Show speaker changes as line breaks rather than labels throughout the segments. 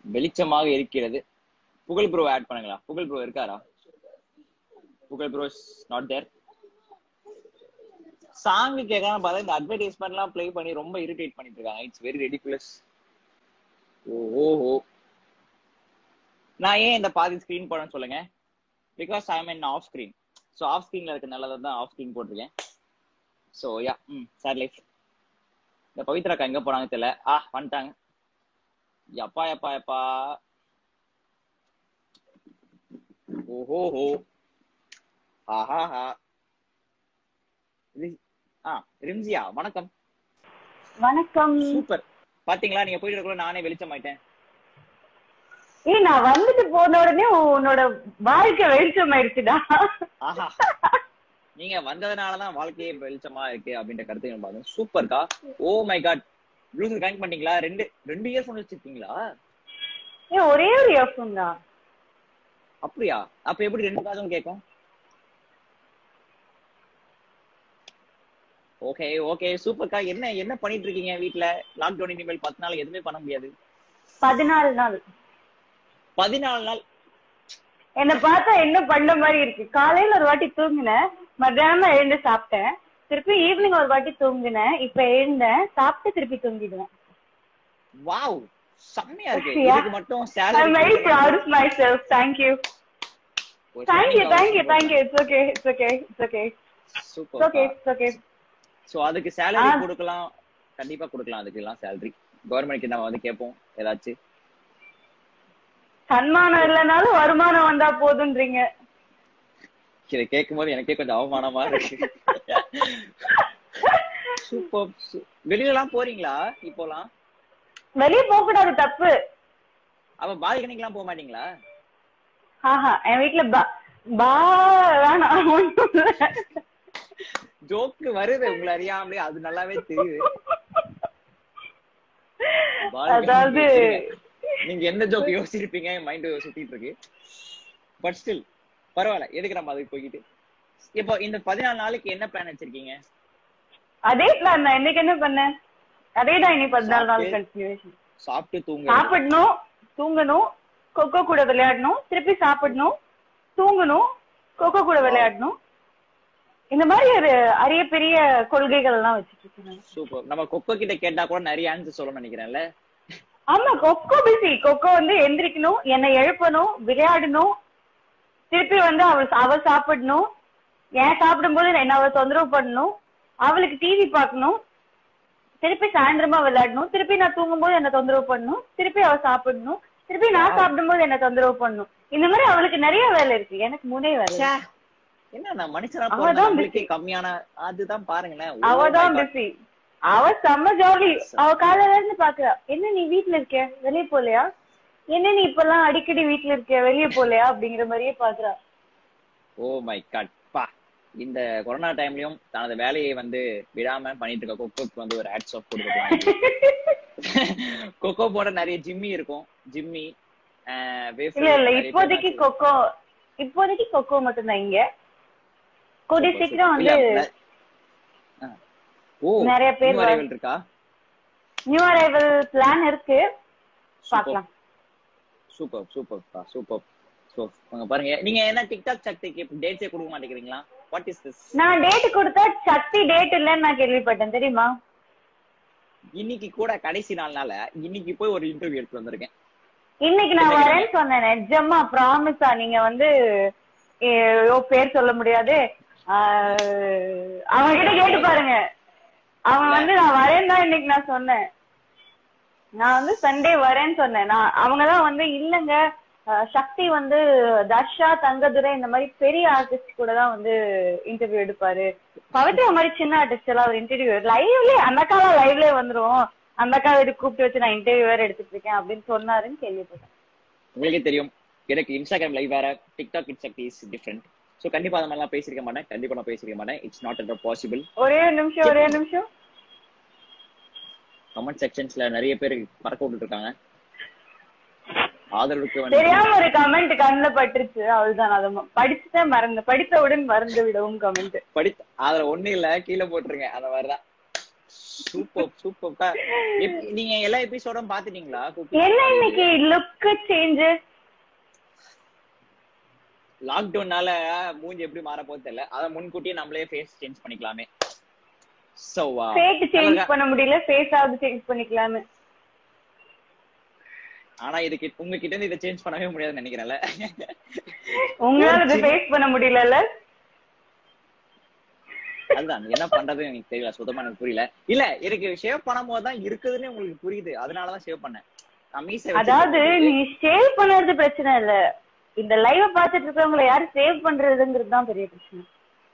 வெளிச்சமாக இருக்கிறது புகழ் ப்ரோ ஆட் பண்ணுங்களா புகழ் ப்ரோ இருக்காரா புகழ் ப்ரோ நாட் தேர் சாங் கேட்கலாம் பார்த்தா இந்த அட்வர்டைஸ்மெண்ட் எல்லாம் ப்ளே பண்ணி ரொம்ப இரிட்டேட் பண்ணிட்டு இருக்காங்க இட்ஸ் வெரி ரெடிகுலஸ் ஓஹோ நான் ஏன் இந்த பாதி ஸ்கிரீன் போடணும்னு சொல்லுங்க because I am in off screen so off ஸ்கிரீன்ல இருக்க நல்லதை தான் ஆஃப் ஸ்கிரீன் போட்டிருக்கேன் so yeah hmm sir life இந்த பவித்ராக்கா எங்க போனாங்க தெரியல ஆ வந்துட்டாங்க எப்பா எப்பா எப்பா ஓஹோஹோ ஆஹாஹா ரி- ஆ ரிம்ஜியா வணக்கம்
வணக்கம்
சூப்பர் பாத்தீங்களா நீங்க போயிட்டு இருக்கல நானே வெளிச்சம் ஆயிட்டேன்
ஏய் நான் வந்துட்டு போன உடனே உன்னோட வாழ்க்கை வெளிச்சம் ஆயிடுச்சுடா
ஆஹா நீங்க வந்ததுனாலதான் வாழ்க்கையே வெளிச்சமா இருக்கு அப்படின்ற கருத்து பாருங்க சூப்பர்க்கா oh my god Bluetooth connect பண்ணீங்களா ரெண்டு ரெண்டு இயர் ஃபோன் வச்சிருக்கீங்களா
ஏய் ஒரே ஒரு இயர்ஃபோன் தான்
அப்படியா அப்ப எப்படி ரெண்டு காதும் கேட்கும் ஓகே ஓகே சூப்பர்க்கா என்ன என்ன பண்ணிட்டு இருக்கீங்க வீட்ல லாக்டவுன் இனிமேல் பத்து நாள் எதுவுமே பண்ண முடியாது
பதினாலு நாள்
பதினாலு நாள்
என்ன பார்த்தா என்ன பண்ண மாதிரி இருக்கு காலையில ஒரு வாட்டி தூங்கினேன் மத்தியானம் எழுந்து சாப்பிட்டேன் திருப்பி ஈவினிங் ஒரு வாட்டி தூங்கினேன் இப்ப எழுந்தேன் சாப்பிட்டு திருப்பி தூங்கிடுவேன்
வாவ் செம்மையா இருக்கு
Yeah.
இதுக்கு மட்டும்
I am very
salary
proud of my self thank you thank you thank you thank you it's okay it's okay it's okay it's okay
super
it's okay
so அதுக்கு சேலரி
ஆ.
கொடுக்கலாம் கண்டிப்பா கொடுக்கலாம் அதுக்கு எல்லாம் சேலரி கவர்மெண்ட்க்கு நம்ம வந்து கேட்போம் ஏதாச்சும்
சன்மானம் இல்லைனாலும் வருமானம் வந்தா போதுன்றீங்க
இதை கேட்கும் போது எனக்கே கொஞ்சம் அவமானமா இருக்கு சூப்பர் வெளியில எல்லாம் போறீங்களா இப்போலாம்
வெளிய போக கூடாது தப்பு
அப்ப பால்கனிக்கெல்லாம் போக மாட்டீங்களா
ஆஹா என் வீட்டுல பா பா வேணாம் ஒண்ணும் இல்ல.
ஜோக்கு வருது உங்களை அறியாமலே அது நல்லாவே தெரியுது Balcony
அதாவது
வச்சிருங்க. நீங்க எந்த ஜோக் யோசிச்சிருப்பீங்க மைண்ட் சுத்திட்டு இருக்கு பட் ஸ்டில் பரவாயில்ல எதுக்கு நம்ம அதுக்கு போய்கிட்டு இப்போ இந்த பதினாலு நாளைக்கு என்ன பிளான் வச்சிருக்கீங்க
அதே பிளான் தான் இன்னைக்கு என்ன பண்ணேன் அதேதான் இனி பதினாலு நாள்
சாப்பிட்டு.
கண்டினியூஷன்
சாப்பிட்டு தூங்க
சாப்பிடணும் தூங்கணும் கொக்கோ கூட விளையாடணும் திருப்பி சாப்பிடணும் தூங்கணும் கொக்கோ கூட விளையாடணும் இந்த மாதிரி ஒரு அரிய பெரிய கொள்கைகள் எல்லாம் வச்சுட்டு இருக்கேன்
சூப்பர் நம்ம கொக்கோ கிட்ட கேட்டா கூட நிறைய ஆன்சர் சொல்லணும்னு நினைக்கிறேன்ல
ஆமா கொக்கோ பிஸி கொக்கோ வந்து எந்திரிக்கணும் என்னை எழுப்பணும் விளையாடணும் திருப்பி வந்து அவள் அவ சாப்பிடணும் ஏன் சாப்பிடும்போது என்ன அவ தொந்தரவு பண்ணணும் அவளுக்கு டிவி பார்க்கணும் திருப்பி சாயந்தரமா விளையாடணும் திருப்பி நான் தூங்கும்போது என்ன தொந்தரவு பண்ணணும் திருப்பி அவ சாப்பிடணும் திருப்பி நான் சாப்பிடும்போது என்ன தொந்தரவு பண்ணணும் இந்த மாதிரி அவளுக்கு நிறைய வேலை இருக்கு எனக்கு மூணே வேலை
ச்சே. என்ன நான் மனுஷனா
அவதான்
பிறந்தா நம்மளுக்கே கம்மியான அதுதான் பாருங்களேன் Oh
அவதான்
my God.
பிஸி அவ செம்ம ஜாலி அவ காலையில இருந்து பாக்குறா என்ன நீ வீட்ல இருக்க வெளிய போலையா என்ன நீ இப்பெல்லாம் அடிக்கடி வீட்ல இருக்க வெளிய போலையா அப்படிங்கிற மாதிரியே பாக்குறா
ஓ மை காட் பா இந்த கொரோனா டைம்லயும் தனது வேலையை வந்து விடாம பண்ணிட்டு இருக்க கொக்கோக்கு வந்து ஒரு ஆட்ஸ் ஆஃப் கொடுக்கலாம் கொக்கோ போட நிறைய ஜிம்மி இருக்கும் ஜிம்மி
இல்ல இல்ல இப்போதைக்கு கொக்கோ இப்போதைக்கு கொக்கோ மட்டும்தான் இங்க கூடிய சீக்கிரம் வந்து
ஓ
நிறைய பேர்
new arrival இருக்கா
நியூ அரைவல் பிளான் இருக்கு பாக்கலாம்
சூப்பர் சூப்பர் சூப்பர் சோ அங்க பாருங்க நீங்க என்ன டிக்டாக் சக்திக்கு டேட்ஸே கொடுக்க மாட்டேங்கிறீங்களா வாட் இஸ் திஸ்
நான் டேட் கொடுத்தா சக்தி டேட் இல்லைன்னு நான் கேள்விப்பட்டேன் தெரியுமா
இன்னைக்கு கூட கடைசி நாள்னால இன்னைக்கு போய் ஒரு இன்டர்வியூ எடுத்து வந்திருக்கேன்
இன்னைக்கு நான் வரேன்னு சொன்னேன் நிஜமா ப்ராமிஸா நீங்க வந்து ஐயோ பேர் சொல்ல முடியாது ஆஹ், அவங்க கிட்ட கேட்டு பாருங்க அவன் வந்து நான் வரேன்னு தான் இன்னைக்கு நான் சொன்னேன் நான் வந்து சண்டே வரேன்னு சொன்னேன் நான் அவங்க தான் வந்து இல்லங்க ஆஹ், சக்தி வந்து தர்ஷா தங்கதுரை இந்த மாதிரி பெரிய ஆர்டிஸ்ட் கூட தான் வந்து இன்டர்வியூ எடுப்பாரு பவித்ரா மாதிரி சின்ன ஆர்டிஸ்ட் எல்லாம் ஒரு இன்டர்வியூ லைவ்லயே அந்த காலம் லைவ்லயே வந்துரும் அந்த அக்கா வீட்டு கூப்பிட்டு வச்சு நான் இன்டர்வியூ வேற எடுத்துட்டு இருக்கேன் அப்படின்னு சொன்னாருன்னு கேள்விப்பட்டேன்
உங்களுக்கே தெரியும் எனக்கு இன்ஸ்டாகிராம் லைவ் வேற TikTok it's Sakthi is different so கண்டிப்பா அந்த மாதிரிலாம் பேசிருக்க மாட்டேன் கண்டிப்பா நான் பேசிருக்க மாட்டேன் இட்ஸ் நாட் அட் பாசிபிள்
ஒரே ஒரு நிமிஷம் ஒரே ஒரு நிமிஷம்
கமெண்ட் செக்ஷன்ஸ்ல நிறைய பேர் பறக்க விட்டுட்டு இருக்காங்க ஆதரவுக்கு வந்து
தெரியாம ஒரு கமெண்ட் கண்ணுல பட்டுருச்சு அவ்வளவுதான் அதை ம- படிச்சுட்டேன் மறந்து படித்தவுடன் மறந்து விடவும் கமெண்ட்
படி அதுல ஒண்ணு இல்ல கீழே போட்டுருங்க அந்த மாதிரிதான் சூப்பர் சூப்பர் நீங்க எல்லா எபிசோடும் பாத்துட்டீங்களா Cooking
என்ன
Mama
இன்னைக்கு லுக் சேஞ்ச்
லாக்டவுன்னால மூஞ்சி எப்படி மாற போகுது தெரியல அத முன்கூட்டியே நம்மளே ஃபேஸ் சேஞ்ச் பண்ணிக்கலாமே சோ
ஃபேக் சேஞ்ச் பண்ண முடியல ஃபேஸ் ஆவது சேஞ்ச் பண்ணிக்கலாம்னு
ஆனா இதுக்கு உங்ககிட்ட இருந்து இதை சேஞ்ச் பண்ணவே முடியாதுன்னு நினைக்கிறேன்ல
உங்களால இதை ஃபேஸ் பண்ண முடியலல்ல
அதுதான் என்ன பண்றது எனக்கு தெரியல சுத்தமா எனக்கு புரியல இல்ல எனக்கு ஷேவ் பண்ணும்போது தான் இருக்குதுன்னு உங்களுக்கு புரியுது அதனாலதான் ஷேவ் பண்ணேன் நான் மீசை
அதாவது நீ சேவ் பண்ணறது பிரச்சனை இல்ல இந்த லைவ பாத்துட்டு இருக்கவங்கள யாரு சேவ் பண்றதுங்கிறது தான் பெரிய பிரச்சனை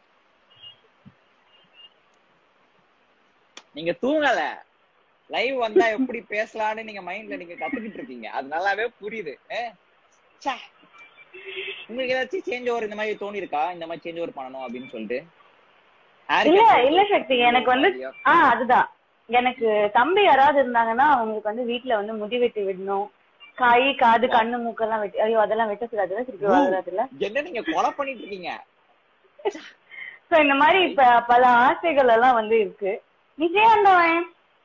நீங்க தூங்கல லைவ் வந்தா எப்படி பேசலாம்னு நீங்க மைண்ட்ல நீங்க கத்துக்கிட்டு இருக்கீங்க அது நல்லாவே புரியுது அஹ், ச்சே. உங்களுக்கு ஏதாச்சும் சேஞ்ச் ஓவர் இந்த மாதிரி தோணி இருக்கா இந்த மாதிரி சேஞ்ச் ஓவர் பண்ணணும் அப்படின்னு சொல்லிட்டு Hair
இல்ல
cut
இல்ல சக்தி எனக்கு வந்து ஆ அதுதான் எனக்கு தம்பி யாராவது இருந்தாங்கன்னா அவங்களுக்கு வந்து வீட்ல வந்து முடி வெட்டி விடணும் கை காது கண்ணு மூக்கெல்லாம் வெட்டி ஐயோ அதெல்லாம் வெட்டக்கூடாதுல திருப்பி வளராதுல
என்ன நீங்க கொலை பண்ணிட்டு இருக்கீங்க
சோ இந்த மாதிரி இப்ப பல ஆசைகள் எல்லாம் வந்து இருக்கு நிச்சயம்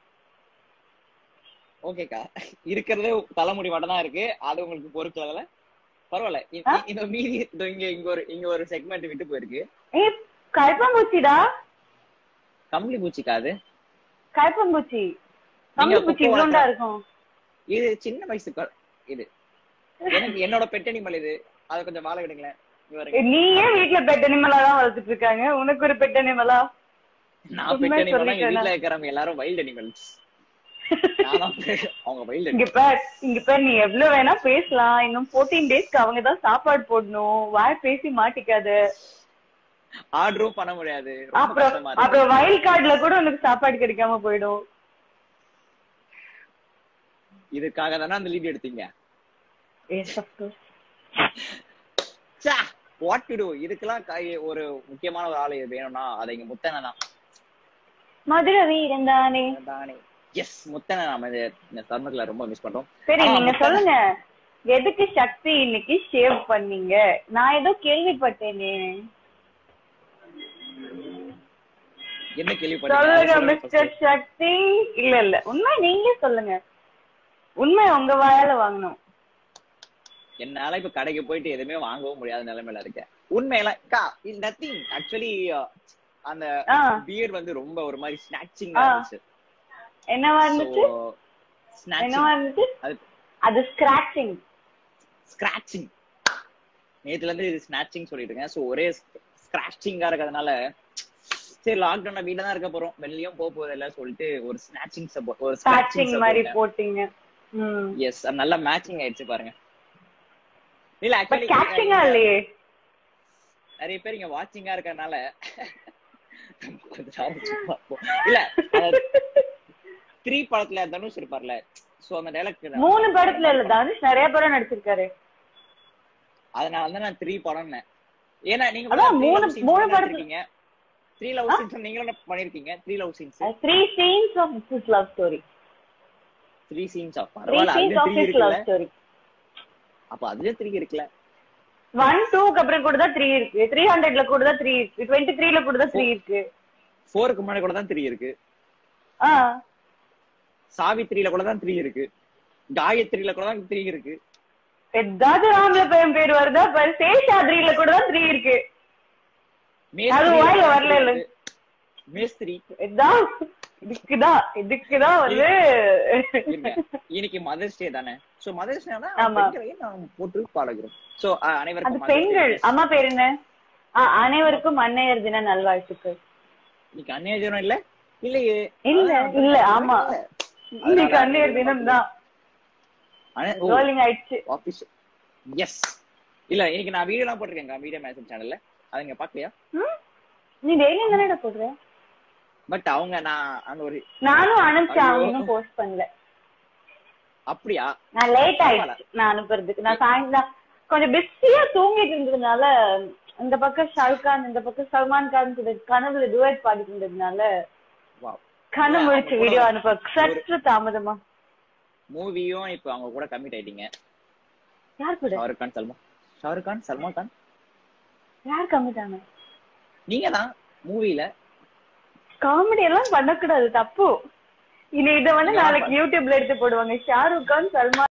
ஓகேக்கா இருக்கிறதே தலைமுடி மட்டும் தான் இருக்கு அது உங்களுக்கு பொறுக்கல பரவாயில்ல இ- இ- இந்த மீதி இதோ இங்க இங்க ஒரு இங்க ஒரு செக்மெண்ட் விட்டு போயிருக்கு
ஏய் கருப்பம்பூச்சிடா
கம்பளி பூச்சிக்கா அது
கருப்பம்பூச்சி கம்பளிப்பூச்சி
கொக்கோ
இவ்வளோண்டா
வளர்க்க-
இருக்கும்
இது சின்ன வயசு க- இது எனக்கு என்னோட பெட் அனிமல் இது அதை கொஞ்சம் வாழ விடுங்களேன் இங்க பாருங்க.
ஏய், நீ ஏன் வீட்ல பெட் அனிமலா தான் வளர்த்துட்டு இருக்காங்க உனக்கு ஒரு பெட் அனிமலா
நான்
சும்மா
பெட் அனிமல்
சொல்லிட்டேனா?
வீட்ல இருக்கிறவங்க எல்லாரும் வைல்ட் அனிமல்ஸ் அவங்க வைல்ட்
இங்க பார் இங்க பார் நீ எவ்வளவு வேணா பேசலாம் இன்னும் 14 டேஸ்க்கு அவங்க தான் சாப்பாடு போடணும் வாய் பேசி மாட்டிக்காத
ஆர்டரும் பண்ண முடியாது ரொம்ப
அப்புறம்
கஷ்டமா இருக்கு
அப்புறம் வயல் கார்டுல கூட உனக்கு சாப்பாடு கிடைக்காம போயிடும்
இதுக்காக தானே அந்த லீட் எடுத்தீங்க
Yes, of course.
What to do இதுக்கெல்லாம் கை- ஒரு முக்கியமான ஒரு ஆளு வேணும்னா அது இங்க முத்தனை தான்
மதுரை வீரன் தானே
தானே எஸ் முத்தனை நாம இந்த இந்த தருணத்துல ரொம்ப மிஸ் பண்றோம்
சரி
ஆ,
நீங்க
முத்தனை.
சொல்லுங்க எதுக்கு சக்தி இன்னைக்கு ஷேவ் பண்ணீங்க நான் ஏதோ கேள்விப்பட்டேனே
என்ன கேள்வி
சொல்லுங்க மிஸ்டர் சக்தி இல்ல இல்ல உண்மை நீங்க சொல்லுங்க உண்மை உங்க வாயால வாங்கணும்
என்னால இப்ப கடைக்கு போயிட்டு எதுவுமே வாங்கவும் முடியாத நிலைமையில இருக்கேன் உண்மையெல்லாம் கா நத்திங் ஆக்சுவலி அந்த
ஆ
பியர் வந்து ரொம்ப ஒரு மாதிரி ஸ்நாச்சிங்
ஆ.
இருந்துச்சு
என்னவா இருந்துச்சு
ஸ்நாச்சிங்
என்னவா இருந்துச்சு
அது
அது ஸ்கிராச்சிங்
ஸ்கிராச்சிங் நேத்துல இருந்து இது ஸ்நாச்சிங் சொல்லிட்டு இருக்கேன் சோ ஒரே ஸ்கிராச்சிங்கா இருக்கிறதுனால சரி லாக்டவுன்ல வீட்ல தான் இருக்க போறோம் வெளியும் போக போறது இல்ல சொல்லிட்டு ஒரு ஸ்நாச்சிங் ஒரு
ஸ்கிராச்சிங் மாதிரி போட்டீங்க ம்
எஸ் நல்ல மேட்சிங் ஆயிடுச்சு பாருங்க இல்ல
பட்
ஆக்சுவலி
கேட்சிங்கா இல்லையே
நிறைய பேர் இங்க வாட்சிங்கா இருக்கறனால கொஞ்சம் ஆரம்பிச்சு பார்ப்போம். இல்ல த்ரீ படத்துல தனுஷ் இருப்பார்ல சோ அந்த டைலாக்
மூணு படத்துல இல்ல தனுஷ் நிறைய படம் நடிச்சிருக்காரு
அதனால தான் நான் த்ரீ படம்னு ஏன்னா நீங்க
அதான் மூணு- மூணு படத்துல-
இருக்கீங்க த்ரீ லவ் சீன்ஸ் நீங்களும் பண்ணிருக்கீங்க three love scenes
three scenes of this love story
three scenes of
three
பரவாயில்ல
சீன்ஸ்
அதுல
ஆஃப்
த்ரீ
திஸ் லவ்
இருக்குல்ல
ஸ்டோரி
அப்ப அதுல த்ரீ இருக்குல்ல
ஒன் டூக்கு அப்புறம் கூட தான் த்ரீ இருக்கு த்ரீ ஹண்ட்ரட்ல கூட தான் த்ரீ இருக்கு டுவெண்ட்டி த்ரீல கூட தான் த்ரீ இருக்கு
ஃபோருக்கு முன்னாடி கூட தான் த்ரீ இருக்கு
ஆ
சாவித்ரியில கூட தான் த்ரீ இருக்கு காயத்ரியில கூட தான் த்ரீ இருக்கு
ஏதாவது ஆம்பளை பையன் பேர் வருதா பாரு சேஷாத்ரியில கூட தான் த்ரீ இருக்கு அது
மேஸ்திரியில
வாயில
கூட
வரல
three
இல்ல.
இருக்கு. மேஸ்திரி
இதான் இதுக்குதான் இதுக்குதான் வந்து
இருங்க. இன்னைக்கு மதர்ஸ் டே தானே சோ மதர்ஸ் டே
ஆமா.
நாம் போட்டு பாடுகிறோம் சோ
அது
அனைவருக்கும் Mother's Day
பெண்கள்
wishes.
அம்மா பேர் என்ன ஆ, அனைவருக்கும் அன்னையர் தின நல்வாழ்த்துக்கள்
இன்னைக்கு அந்நிய தினம் இல்ல இல்லையே
இல்ல
அதான்
இல்ல ஆமா
இல்ல.
இன்னைக்கு அன்னையர் தினம் தான்
அன- ஓ,
ரோலிங் ஆயிடுச்சு
office. Yes. இல்ல இன்னைக்கு நான் வீடியோ எல்லாம் போட்டிருக்கேன் மீடியா மேசேஜ் சேனல்ல அது நீங்க பாக்கலையா
ம்? நீ டெய்லியும் தானே போடுற
பட் அவங்க நான் அந்த ஒரு
நானும் அனுப்பிச்சேன் அவங்க
ஐயோ.
இன்னும் போஸ்ட் பண்ணல
அப்படியா
நான் லேட் ஆயிடுச்சு நான் அனுப்புறதுக்கு நான் சாயந்தரம் கொஞ்சம் பிஸியா தூங்கிட்டு இருந்ததுனால இந்த பக்கம் ஷாருக் கான் இந்த பக்கம் சல்மான் கான் கூட கனவுல டுவேட் பாடிட்டு இருந்ததுனால
Wow.
கண்ணு
இல்ல,
முழிச்சு
அவங்க கூட
வீடியோ அனுப்ப சற்று தாமதமா
மூவியும் இப்ப அவங்க கூட கமிட் ஆயிட்டீங்க
யார் கூட
ஷாருக் கான் சல்மான் ஷாருக் கான் சல்மான் கான்
யார் கம்மிட்டாங்க
நீங்க தான் மூவில
காமெடி எல்லாம் பண்ணக்கூடாது தப்பு இனி இத வந்து நாளைக்கு யூடியூப்ல எடுத்து போடுவாங்க ஷாருக் கான் சல்மான்